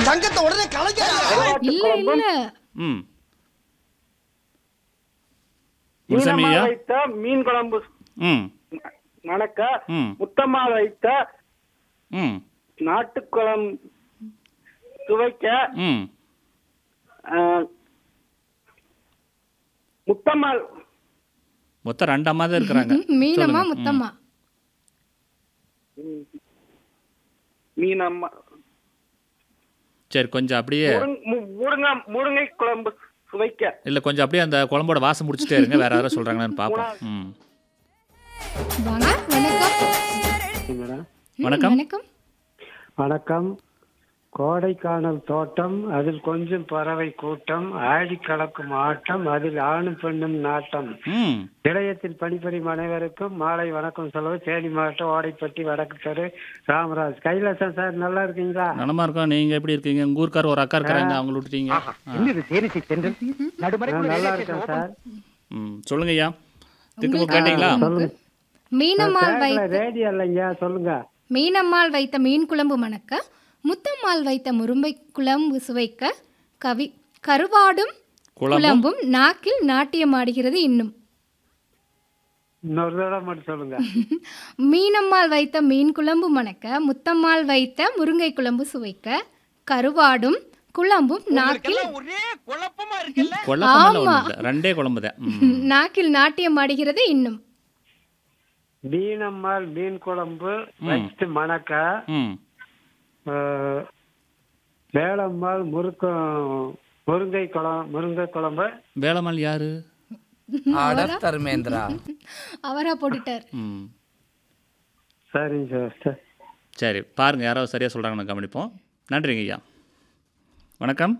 சங்கத்தை உடனே கலைக்கிறாங்க இல்ல இல்ல ம் மீனம்மா முனுசாமி ஐயா வைத்த மீன் குழம்பு ம் மணக்க ம் முத்தம்மா வைத்த ம் நாட்டுக்குளம் சுவைக்க ம் ஆஹ், முத்தம்மாள் மொத்தம் ரெண்டு அம்மா தான் இருக்கிறாங்க மீனம்மா சொல்லுங்க. ம். முத்தம்மா மீனம்மா சரி கொஞ்சம் அப்படியே முருங்- மு- முருங்கை முருங்கை குழம்பு சுவைக்க இல்லை கொஞ்சம் அப்படியே அந்த குழம்போட வாசம் முடிச்சுட்டே இருங்க வேற யாராவது சொல்கிறாங்களான்னு பார்ப்போம் ம் வாங்க வணக்கம் மேடம் ம், வணக்கம். வணக்கம் வணக்கம் கோடைக்கானல் தோட்டம் அதில் கொஞ்சம் பறவை கூட்டம் ஆடி கலக்கும் ஆட்டம் அதில் ஆணும் பெண்ணும் நாட்டம் ம் நிலையத்தில் பணிபுரியும் அனைவருக்கும் மாலை வணக்கம் சொல்லுவது தேனி மாவட்டம் ஓடைப்பட்டி வடக்கு தெரு ராமராஜ் கைலாசம் சார் நல்லா இருக்கீங்களா நலமா இருக்கோம் நீங்க எப்படி இருக்கீங்க உங்க ஊர்க்கார ஒரு அக்கா இருக்கிறாங்க அவங்கள விட்டுட்டீங்க ஆ. நான் நல்லா இருக்கேன் சார் ம் சொல்லுங்க ஐயா திக்கு உங்களுக்கு கேட்டீங்களா சொல்லுங்க மீனம்மாள் வைத்த ரேடியோ இல்லைங்க சொல்லுங்க மீனம்மாள் வைத்த மீன் குழம்பு மணக்க முத்தம்மாள் வைத்த முரும்பை குழம்பு சுவைக்க கவி கருவாடும் குழம்பும் குழம்பும் நாக்கில் நாட்டியமாடுகிறது இன்னும் இன்னொரு தடவை மட்டும் சொல்லுங்க மீனம்மாள் வைத்த மீன் குழம்பு மணக்க முத்தம்மாள் வைத்த முருங்கை குழம்பு சுவைக்க கருவாடும் குழம்பும் நாக்கில் குழப்பமெல்லாம் ஆமா. ஒண்ணும் இல்லை ரெண்டே குழம்பு தான் ம். நாக்கில் நாட்டியமாடுகிறது இன்னும் மீனம்மாள் மீன் குழம்பு வச்சு மணக்க ம் அஹ், வேலம்மாள் முறுக்க முருங்கை குழம்பு முருங்கை குழம்பு வேலம்மாள் யாரு அட தர்மேந்திரா அவரா போட்டுட்டார் ம் சரிங்க சார் சரி சரி பாருங்க யாராவது சரியா சொல்றாங்கன்னு கவனிப்போம் நன்றிங்க ஐயா வணக்கம்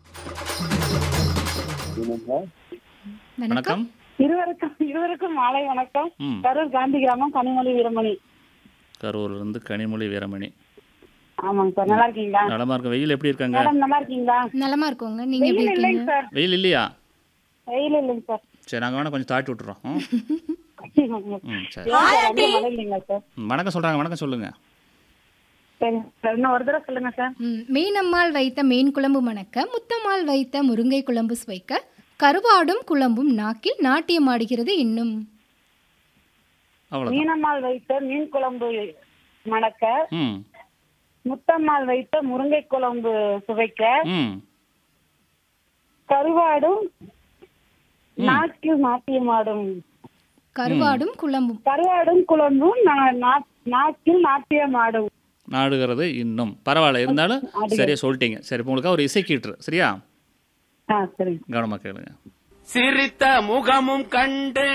வணக்கம் வணக்கம் இருவருக்கும் இருவருக்கும் மாலை வணக்கம் ம் கரூர் காந்தி கிராமம் கனிமொழி வீரமணி கரூர்ல இருந்து கனிமொழி வீரமணி ஆமாங்க சார் நல்லா இருக்கீங்களா நலமா இருக்க வெயில் எப்படி இருக்காங்க மேடம் நல்லா இருக்கீங்களா நலமா இருக்கோங்க நீங்க எப்படி வெயில் இல்லைங்க இருக்கீங்க சார் வெயில் இல்லையா வெயில் இல்லைங்க சார் சரி நாங்கள் வேணா கொஞ்சம் தாட்டி விட்டுறோம் ம்? ம் சரி ஏன் சார் அப்படியே மழை இல்லைங்களா சார் ம், வணக்கம் சொல்றாங்க வணக்கம் சொல்லுங்க சரி சார் இன்னும் ஒரு தடவை சொல்லுங்க சார் ம், மீனம்மாள் வைத்த மீன் குழம்பு மணக்க முத்தம்மாள் வைத்த முருங்கை குழம்பு சுவைக்க கருவாடும் குழம்பும் நாக்கில் நாட்டியமாடுகிறது இன்னும் அவ்வளோதான் மீனம்மாள் வைத்த மீன் குழம்பு மணக்க ம் முத்தம்மாள் வைத்த முருங்கை குழம்பு சுவைக்க ம் கருவாடும் நாக்கில் நாட்டியமாடும் கருவாடும் குழம்பும் கருவாடும் குழம்பும் நா- நா- நாக்கில் நாட்டியமாடும் நாடுகிறது இன்னும் பரவாயில்ல இருந்தாலும் சரியா சொல்லிட்டீங்க சரி இப்போ உங்களுக்கு ஒரு இசை கீட்டுரு சரியா ஆ சரிங்க கவனமாக கேளுங்க சிரித்த முகமும் கண்டு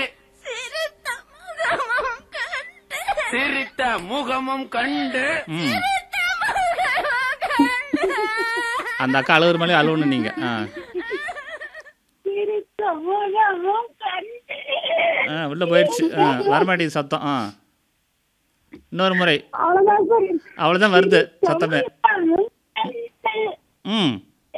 சிரித்த முகமும் கண்டு ம் அந்த அக்கா அழுகுற மேலே அழுவணும் நீங்க ஆ சிரித்த முகமும் கண்டு. ஆ உள்ள போயிடுச்சு ஆ வரமாட்டேங்குது சத்தம் ஆ இன்னொரு முறை அவ்வளவுதான் சார் அவ்வளோதான் வருது சத்தமே ம்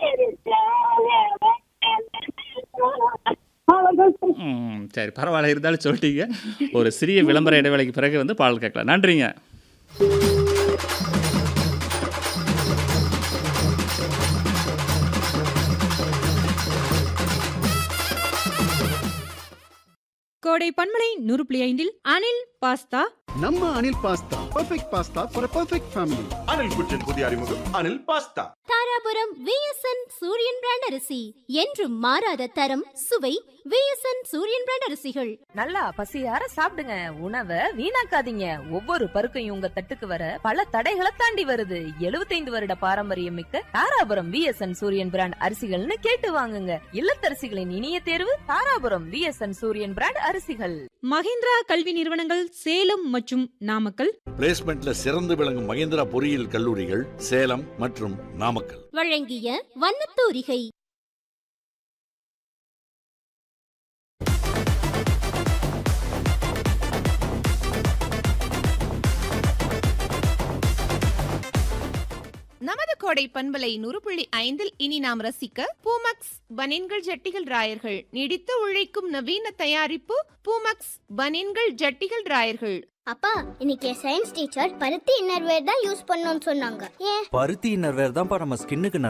அவ்வளவுதான் சார் ம் சரி பரவாயில்ல இருந்தாலும் சொல்லிட்டீங்க ஒரு சிறிய விளம்பர இடைவேளைக்கு பிறகு வந்து பாடல் கேட்கலாம் நன்றிங்க கோடை பன்மலை நூறு புள்ளி ஐந்தில் அனில் பாஸ்தா ನಮ್ಮ Anil pasta perfect pasta for perfect family Anil குற்றின் புதிய அறிமுகம் Anil pasta Dharapuram VSN Suriyan brand அரிசி என்றும் மாறாத தரம் சுவை விஎஸ்என் சூரியன் பிராண்ட் அரிசிகள் நல்லா பசியார சாப்பிடுங்க உணவை வீணாக்காதீங்க ஒவ்வொரு பருக்கையும் உங்க தட்டுக்கு வர பல தடைகளை தாண்டி வருது 75 வருட பாரம்பரியம் மிக்க தாராபுரம் விஎஸ்என் சூரியன் பிராண்ட் அரிசிகள்னு கேட்டு வாங்குங்க இல்லத்தரசிகளின் இனிய தேர்வு தாராபுரம் விஎஸ்என் சூரியன் பிராண்ட் அரிசிகள் மஹிந்திரா கல்வி நிறுவனங்கள் சேலம் மற்றும் நாமக்கல் பிளேஸ்மெண்ட்ல சிறந்து விளங்கும் மகேந்திரா பொறியியல் கல்லூரிகள் சேலம் மற்றும் நாமக்கல் வழங்கிய வண்ணத்தூரிகை நமது கோடை பண்பலை நூறு புள்ளி ஐந்தில் இனி நாம் ரசிக்க பூமக்ஸ் பனின்கள் ஜட்டிகள் ராயர்கள் நீடித்து உழைக்கும் நவீன தயாரிப்பு பூமக்ஸ் பனின்கள் ஜட்டிகள் ராயர்கள் அப்பா இன்னைக்கு சயின்ஸ் டீச்சர் பருத்தி இன்னர்வேர் தான் யூஸ் பண்ணணும்னு சொன்னாங்க ஏன் பருத்தி இன்னர்வேர் தான்ப்பா நம்ம ஸ்கின்னுக்கு